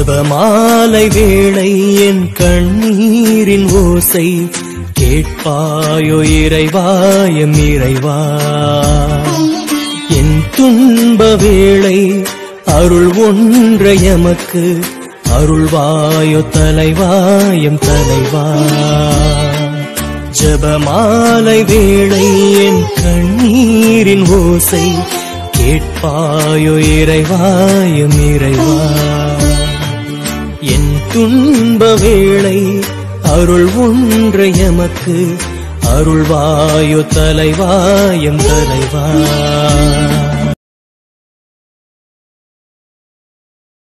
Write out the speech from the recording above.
ஜபமாலை வேளை என் கண்ணீரின் ஓசை கேட்பாயோ இறைவாயம் இறைவா என் துன்ப வேளை அருள் ஒன்றை எமக்கு அருள்வாயோ தலைவாயம் தலைவா ஜபமாலை வேளை என் கண்ணீரின் ஓசை கேட்பாயோ இறைவாயம் இறைவா என் துன்ப வேளை அருள் ஒன்றை எமக்கு அருள்வாயோ தலைவாயம் தலைவா